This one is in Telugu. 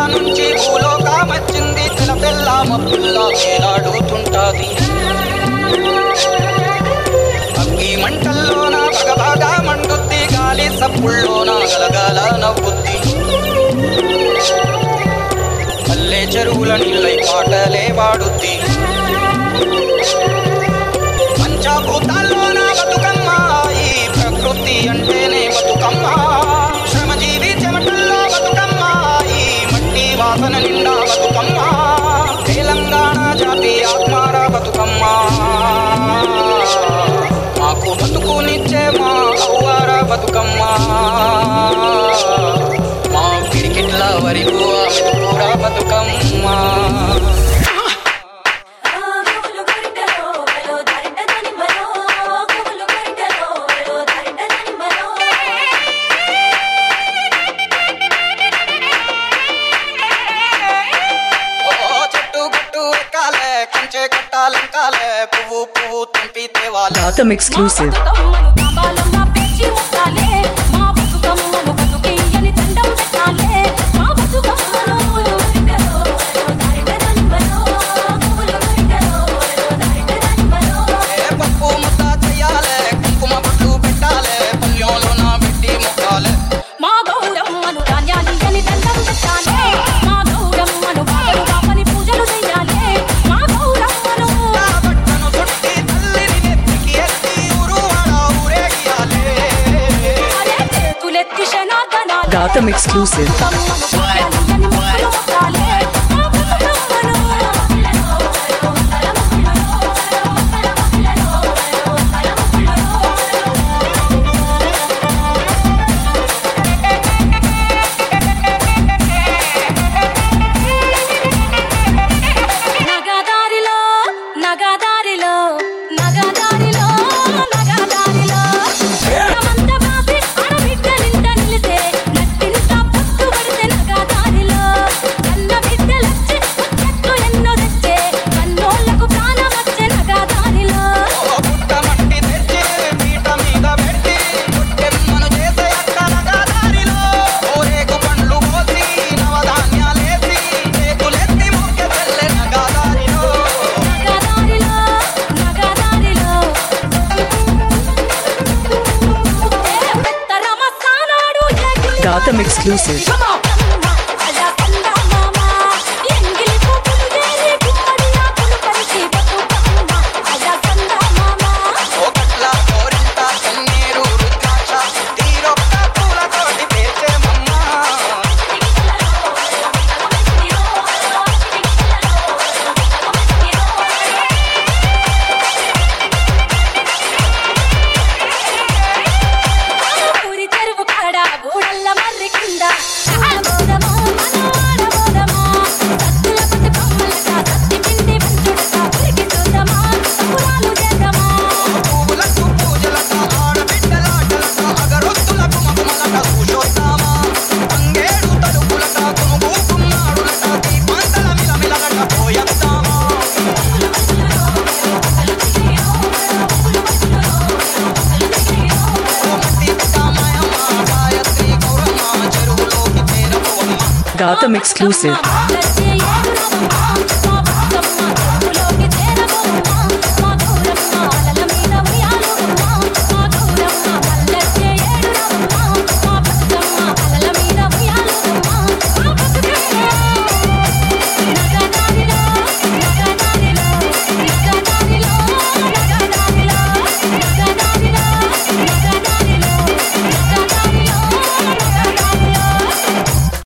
నుంచి భూలోకమచ్చింది తెల తెల్ల మబ్బుల్లా వేలాడుతుంటాది అగ్గి మంటల్లోన బగబాగా మండుద్ది గాలి సప్పుల్లోన గలగాల నవ్వుద్ది పల్లె చెరువుల నీళ్ళై పాటలే వాడుద్ది పంచభూతాల్లోన బతుకమ్మ ఈ ప్రకృతి అంటేనే బతుకమ్మ శ్రమజీవి చెమటల్లో బతుకమ్మ ఈ మట్టి వాసన నిండా బతుకమ్మ తెలంగాణ జాతి ఆత్మార బతుకమ్మ మాకు బతుకునిచ్చే మా అవ్వార బతుకమ్మ మా పిడికిట్ల వరకు ఆమె కూడా బతుకమ్మ గుబులు గురిటలో వెలో దరింట దనిమలో గుబులు గురిటలో వెలో దరింట దనిమలో ఓ చెట్టు గట్టు ఎక్కాలే కంచె కట్టాలెంకాలే పువ్వు పువ్వు తెంపి తేవాలే Gotham exclusive. బతుకమ్మను తాంబాలంగా పేర్చి ముట్టాలే మా బతుకమ్మను బతుకియ్యని దండం పెట్టాలే మా బతుకమ్మను గురిటలో వెలో దరింట దనిమలో గుబులు గురిటలో వెలో దరింట దనిమలో ఏ పప్పు ముద్ద చెయ్యాలే కుంకుమ బొట్టు పెట్టాలే పల్లెంలో నా పెట్టి మొక్కాలే మా గౌరమ్మను ధాన్యాలియని దండం పెట్టాలే మా గౌరమ్మను బాగా పని పూజలు చెయ్యాలే మా గౌరమ్మను నా బట్టను చుట్టి తల్లిని నెత్తికి ఎత్తి ఊరువాడ ఊరేగియాలే అరే చేతులెత్తి శనార్దనాలే Gotham exclusive. బతుకమ్మను ధాన్యాలియని మొక్కులు మొక్కాలే మా బతుకమ్మను నగదారిలో నగదారిలో నగదారిలో నగదారిలో రమంత బాసి ఆడబిడ్డ నింట నిలిసే నట్టింత పట్టు పడితే నగదారిలో కన్న బిడ్డలొచ్చి ముచ్చట్లు ఎన్నో తెచ్చే కన్నోళ్లకు ప్రాణం వచ్చే నగదారిలో ఓ పుట్ట మట్టి తెచ్చి పీట మీద పెట్టి పుట్టెమ్మను చేసే అక్కనగా దారిలో ఓరేగు పండ్లు పోసి నవధాన్యాలేసి చేతులెత్తి మొక్కె తెల్లె నగా దారిలో నగదారిలో నగదారిలో ఏ పెద్ద రమస్థానాడు ఎగిలి Gotham exclusive. అలా కందా మామా ఎంగిలి పువ్వులు ఏరి గుమ్మడి ఆకులు పరిచి బతుకమ్మ అలా కందా మామా ఓ కట్ల కోరింత కన్నీరు రుద్రాక్ష తీరొక్క పూలతోటి పేర్చేమమ్మ ఊరి చెరువు కాడ గూడల్ల మర్రి కింద ఆడబోదమా మనవాడబోదమా సత్తుల బతుకమ్మలట సత్తి పిండి పంచుడట ఊరికి చూద్దామా పురాలు చేద్దామా పువ్వులకు పూజలట ఆడబిడ్డలాటలట అగరొత్తులకు మగుమలట కూషోద్దామా తంగేడు తలుపులట కునుగు కున్నాడులట దీపాంతల మిలమిలగట పోయొద్దామా ఓ మట్టి పితామయమ్మ గాయత్రి గౌరమ్మ చెరువులోకి చేరపోవమ్మ Gotham exclusive. వచ్చే ఏడు